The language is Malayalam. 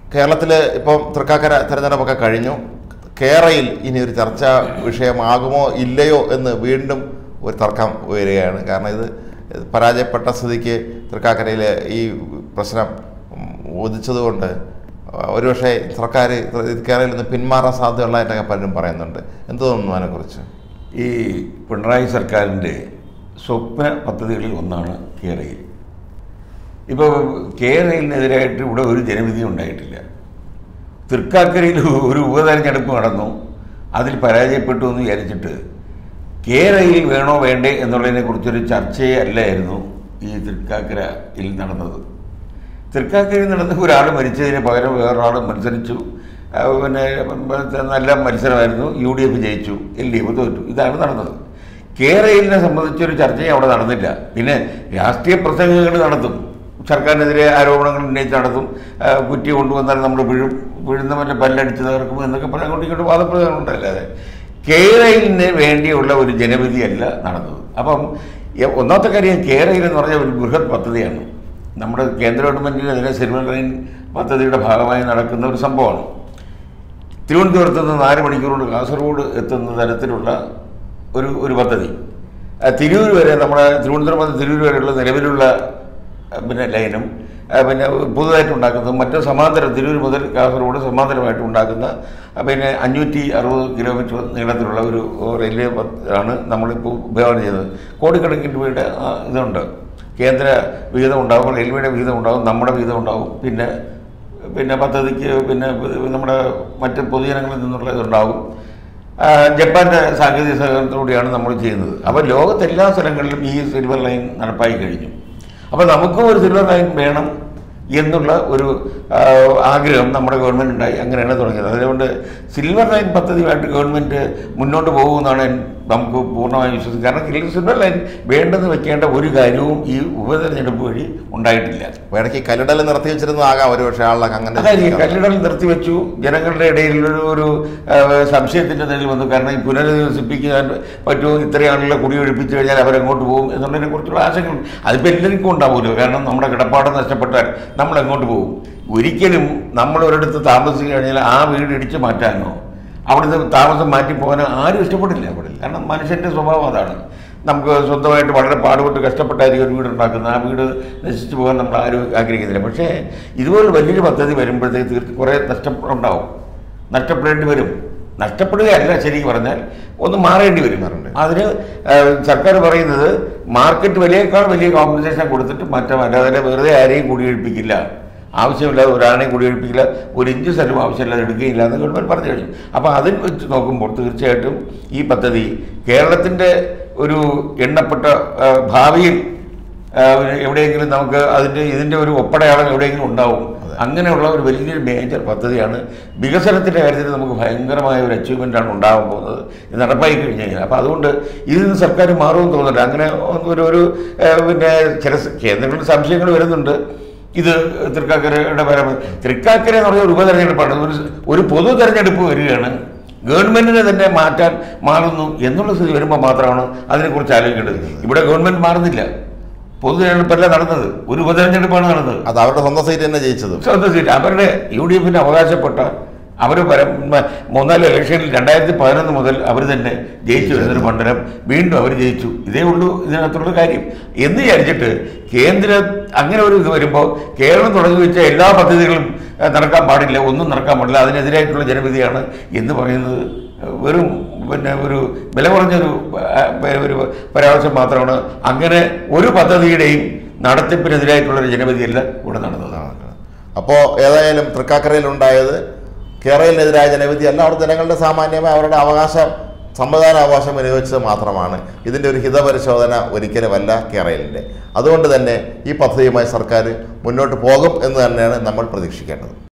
കേരളത്തിൽ ഇപ്പം തൃക്കാക്കര തെരഞ്ഞെടുപ്പൊക്കെ കഴിഞ്ഞു കേരളയിൽ ഇനി ഒരു ചർച്ചാ വിഷയമാകുമോ ഇല്ലയോ എന്ന് വീണ്ടും ഒരു തർക്കം ഉയരുകയാണ് കാരണം ഇത് പരാജയപ്പെട്ട സ്ഥിതിക്ക് തൃക്കാക്കരയിൽ ഈ പ്രശ്നം ഉം, ഉദിച്ചതുകൊണ്ട് ഒരുപക്ഷെ സർക്കാർ കേരളയിൽ നിന്ന് പിന്മാറാൻ സാധ്യതയുള്ളതായിട്ടൊക്കെ പലരും പറയുന്നുണ്ട് എന്ത് തോന്നുന്നു അതിനെക്കുറിച്ച് ഈ പിണറായി സർക്കാരിൻ്റെ സ്വപ്ന പദ്ധതികളിൽ ഒന്നാണ് കേരയിൽ ഇപ്പോൾ കേരളിനെതിരായിട്ട് ഇവിടെ ഒരു ജനവിധി ഉണ്ടായിട്ടില്ല തൃക്കാക്കരയിൽ ഒരു ഉപതെരഞ്ഞെടുപ്പ് നടന്നു അതിൽ പരാജയപ്പെട്ടു എന്ന് വിചാരിച്ചിട്ട് കേരയിൽ വേണോ വേണ്ടേ എന്നുള്ളതിനെ കുറിച്ചൊരു ചർച്ചയേ അല്ലായിരുന്നു ഈ തൃക്കാക്കരയിൽ നടന്നത് തൃക്കാക്കരയിൽ നടന്ന ഒരാൾ മരിച്ചതിന് പകരം വേറൊരാൾ മത്സരിച്ചു ആ, പിന്നെ നല്ല മത്സരമായിരുന്നു യു ഡി എഫ് ജയിച്ചു എൽ ഡി എഫ് തോറ്റു ഇതാണ് നടന്നത് കേരളിനെ സംബന്ധിച്ചൊരു ചർച്ചയും അവിടെ നടന്നില്ല പിന്നെ രാഷ്ട്രീയ പ്രസംഗങ്ങൾ നടത്തും സർക്കാരിനെതിരെ ആരോപണങ്ങൾ ഉന്നയിച്ച് നടത്തും ആ, കുറ്റി കൊണ്ടുവന്നാൽ നമ്മൾ വീഴും വീഴുന്ന മറ്റേ പല്ലടിച്ച് തകർക്കും എന്നൊക്കെ പറഞ്ഞ് അങ്ങോട്ടും ഇങ്ങോട്ടും വാദപ്രയോഗം ഉണ്ടല്ലാതെ കേരളിന് വേണ്ടിയുള്ള ഒരു ജനവിധിയല്ല നടന്നത് അപ്പം എ- ഒന്നാമത്തെ കാര്യം കേരയിൽ എന്ന് പറഞ്ഞ ഒരു ബൃഹത് പദ്ധതിയാണ് നമ്മുടെ കേന്ദ്ര ഗവൺമെൻറ്റിനെതിരെ സിൽവർ ലൈൻ പദ്ധതിയുടെ ഭാഗമായി നടക്കുന്ന ഒരു സംഭവമാണ് തിരുവനന്തപുരത്ത് നിന്ന് നാല് മണിക്കൂർ കൊണ്ട് കാസർഗോഡ് എത്തുന്ന തരത്തിലുള്ള ഒരു ഒരു പദ്ധതി ആ, തിരൂർ വരെ നമ്മുടെ തിരുവനന്തപുരം മുതൽ തിരൂർ വരെയുള്ള നിലവിലുള്ള ആ, പിന്നെ ലൈനും ആ, പിന്നെ പുതുതായിട്ട് ഉണ്ടാക്കുന്നതും മറ്റു സമാന്തരം തിരൂർ മുതൽ കാസർഗോഡ് സമാന്തരമായിട്ട് ഉണ്ടാക്കുന്ന ആ, പിന്നെ അഞ്ഞൂറ്റി അറുപത് കിലോമീറ്റർ നീളത്തിലുള്ള ഒരു റെയിൽവേ പദ്ധ- ആണ് നമ്മളിപ്പോൾ ഉപയോഗം ചെയ്യുന്നത് കോടിക്കണക്കിന് രൂപയുടെ ആ, ഇതുണ്ട് കേന്ദ്ര വിഹിതം ഉണ്ടാകും റെയിൽവേയുടെ വിഹിതം ഉണ്ടാകും നമ്മുടെ വിഹിതം ഉണ്ടാകും പിന്നെ പിന്നെ പദ്ധതിക്ക് പിന്നെ നമ്മുടെ മറ്റ് പൊതുജനങ്ങളിൽ നിന്നുള്ള ഇതുണ്ടാകും ആ, ജപ്പാന്റെ സാങ്കേതിക സഹകരണത്തോടെയാണ് നമ്മൾ ചെയ്യുന്നത് അപ്പോൾ ലോകത്തെ എല്ലാ സ്ഥലങ്ങളിലും ഈ സിൽവർ ലൈൻ നടപ്പായി കഴിഞ്ഞു അപ്പോൾ നമുക്കും ഒരു സിൽവർ ലൈൻ വേണം എന്നുള്ള ഒരു ആ, ആഗ്രഹം നമ്മുടെ ഗവൺമെൻറ് ഉണ്ടായി അങ്ങനെയാണ് തുടങ്ങിയത് അതുകൊണ്ട് സിൽവർ ലൈൻ പദ്ധതിയുമായിട്ട് ഗവൺമെൻറ് മുന്നോട്ട് പോകുമെന്നാണ് എൻ- നമുക്ക് പൂർണ്ണമായും വിശ്വസിക്കുന്നത് കാരണം ഈ സിൽവർ ലൈൻ വേണ്ടെന്ന് വെക്കേണ്ട ഒരു കാര്യവും ഈ ഉപതെരഞ്ഞെടുപ്പ് വഴി ഉണ്ടായിട്ടില്ല ഇടയ്ക്ക് കല്ലിടൽ നിർത്തി വെച്ചിരുന്നതാകാം ഒരുപക്ഷെ ആളൊക്കെ അങ്ങനെ അതായത് ഈ കല്ലിടൽ നിർത്തിവെച്ചു ജനങ്ങളുടെ ഇടയിൽ ഒരു ഒരു ആ, സംശയത്തിന്റെ നിലയിൽ വന്നു കാരണം ഈ പുനരധിവസിപ്പിക്കാൻ പറ്റുമോ ഇത്രയും ആളുകളെ കുടിയൊഴിപ്പിച്ചു കഴിഞ്ഞാൽ അവരെങ്ങോട്ട് പോകും എന്നുള്ളതിനെ കുറിച്ചുള്ള ആശങ്കകൾ അതിപ്പോൾ എല്ലാവർക്കും ഉണ്ടാവുമല്ലോ കാരണം നമ്മുടെ കിടപ്പാടം നഷ്ടപ്പെട്ടാൽ നമ്മൾ എങ്ങോട്ട് പോകും ഒരിക്കലും നമ്മൾ ഒരിടത്ത് താമസിച്ചു കഴിഞ്ഞാൽ ആ വീട് ഇടിച്ചു മാറ്റാനോ അവിടുന്ന് താമസം മാറ്റി പോകാനോ ആരും ഇഷ്ടപ്പെടില്ല കാരണം മനുഷ്യന്റെ സ്വഭാവം അതാണ് നമുക്ക് സ്വന്തമായിട്ട് വളരെ പാടുപെട്ട് കഷ്ടപ്പെട്ടായിരിക്കും ഒരു വീട് ഉണ്ടാക്കുന്നത് ആ വീട് നശിച്ചു പോകാൻ നമ്മൾ ആരും ആഗ്രഹിക്കുന്നില്ല പക്ഷേ ഇതുപോലെ വലിയൊരു പദ്ധതി വരുമ്പോഴത്തേക്ക് തീർച്ച കുറേ നഷ്ടപ്പെടുണ്ടാവും നഷ്ടപ്പെടേണ്ടി വരും നഷ്ടപ്പെടുകയല്ല ശരിക്കും പറഞ്ഞാൽ ഒന്ന് മാറേണ്ടി വരും അതിന് ഏഹ്, സർക്കാർ പറയുന്നത് മാർക്കറ്റ് വിലയേക്കാൾ വലിയ കോമ്പൻസേഷൻ കൊടുത്തിട്ട് മാറ്റാം അല്ലാതെ വെറുതെ ആരെയും കുടിയൊഴിപ്പിക്കില്ല ആവശ്യമില്ലാതെ ഒരാളെയും കുടിയൊഴിപ്പിക്കില്ല ഒരു ഇഞ്ച് സ്ഥലം ആവശ്യമില്ലാതെ എടുക്കുകയില്ല എന്ന് ഗവൺമെൻറ് പറഞ്ഞു കഴിഞ്ഞു അപ്പോൾ അതിൽ വെച്ച് നോക്കുമ്പോൾ തീർച്ചയായിട്ടും ഈ പദ്ധതി കേരളത്തിൻ്റെ ഒരു എണ്ണപ്പെട്ട ആ, ഭാവിയിൽ ആ, എവിടെയെങ്കിലും നമുക്ക് അതിൻ്റെ ഇതിൻ്റെ ഒരു ഒപ്പടയാളം എവിടെയെങ്കിലും ഉണ്ടാവും അങ്ങനെയുള്ള ഒരു വലിയൊരു മേജർ പദ്ധതിയാണ് വികസനത്തിൻ്റെ കാര്യത്തിൽ നമുക്ക് ഭയങ്കരമായ ഒരു അച്ചീവ്മെൻ്റാണ് ഉണ്ടാകാൻ പോകുന്നത് ഇത് നടപ്പായി കഴിഞ്ഞ് കഴിഞ്ഞാൽ അപ്പോൾ അതുകൊണ്ട് ഇതിൽ നിന്ന് സർക്കാർ മാറുമെന്ന് തോന്നുന്നില്ല അങ്ങനെ ഒരു ഒരു ആ, പിന്നെ ചില സ- കേന്ദ്രങ്ങളിൽ സംശയങ്ങൾ വരുന്നുണ്ട് ഇത് തൃക്കാക്കരയുടെ പരമ തൃക്കാക്കര എന്ന് പറഞ്ഞ ഒരു ഉപതെരഞ്ഞെടുപ്പാണ് ഒരു സ്- ഒരു പൊതു തെരഞ്ഞെടുപ്പ് വരികയാണ് ഗവൺമെന്റിനെ തന്നെ മാറ്റാൻ മാറുന്നു എന്നുള്ള സ്ഥിതി വരുമ്പോൾ മാത്രമാണ് അതിനെക്കുറിച്ച് ആലോചിക്കേണ്ടത് ഇവിടെ ഗവൺമെന്റ് മാറുന്നില്ല പൊതു തെരഞ്ഞെടുപ്പല്ല നടന്നത് ഒരു ഉപതെരഞ്ഞെടുപ്പാണ് നടന്നത് അത് അവരുടെ സ്വന്തം സീറ്റ് തന്നെ ജയിച്ചത് സ്വന്തം സീറ്റ് അവരുടെ യു ഡി എഫിന് അവകാശപ്പെട്ട അവർ മൂന്നാല് ഇലക്ഷനിൽ രണ്ടായിരത്തി പതിനൊന്ന് മുതൽ അവർ തന്നെ ജയിച്ചു വരുന്നൊരു മണ്ഡലം വീണ്ടും അവർ ജയിച്ചു ഇതേ ഉള്ളൂ ഇതിനകത്തുള്ള കാര്യം എന്ന് വിചാരിച്ചിട്ട് കേന്ദ്ര അങ്ങനെ ഒരു ഇത് വരുമ്പോൾ കേരളം തുടങ്ങി വെച്ച എല്ലാ പദ്ധതികളും ഏഹ്, നടക്കാൻ പാടില്ല ഒന്നും നടക്കാൻ പാടില്ല അതിനെതിരായിട്ടുള്ള ജനവിധിയാണ് എന്ന് പറയുന്നത് ഏഹ്, വെറും പിന്നെ ഒരു വില കുറഞ്ഞൊരു ഏഹ്, ഒരു പരാമർശം മാത്രമാണ് അങ്ങനെ ഒരു പദ്ധതിയുടെയും നടത്തിപ്പിനെതിരായിട്ടുള്ള ഒരു ജനവിധിയല്ല ഇവിടെ നടന്നത് അപ്പോൾ ഏതായാലും തൃക്കാക്കരയിലുണ്ടായത് കേരളത്തിനെതിരായ ജനവിധി അല്ല അവിടെ ജനങ്ങളുടെ സാമാന്യമായ അവരുടെ അവകാശം സമ്മതിദാന അവകാശം വിനിയോഗിച്ചത് മാത്രമാണ് ഇതിൻ്റെ ഒരു ഹിതപരിശോധന ഒരിക്കലുമല്ല കേരളത്തിൻ്റെ അതുകൊണ്ട് തന്നെ ഈ പദ്ധതിയുമായി സർക്കാർ മുന്നോട്ട് പോകും എന്ന് തന്നെയാണ് നമ്മൾ പ്രതീക്ഷിക്കേണ്ടത്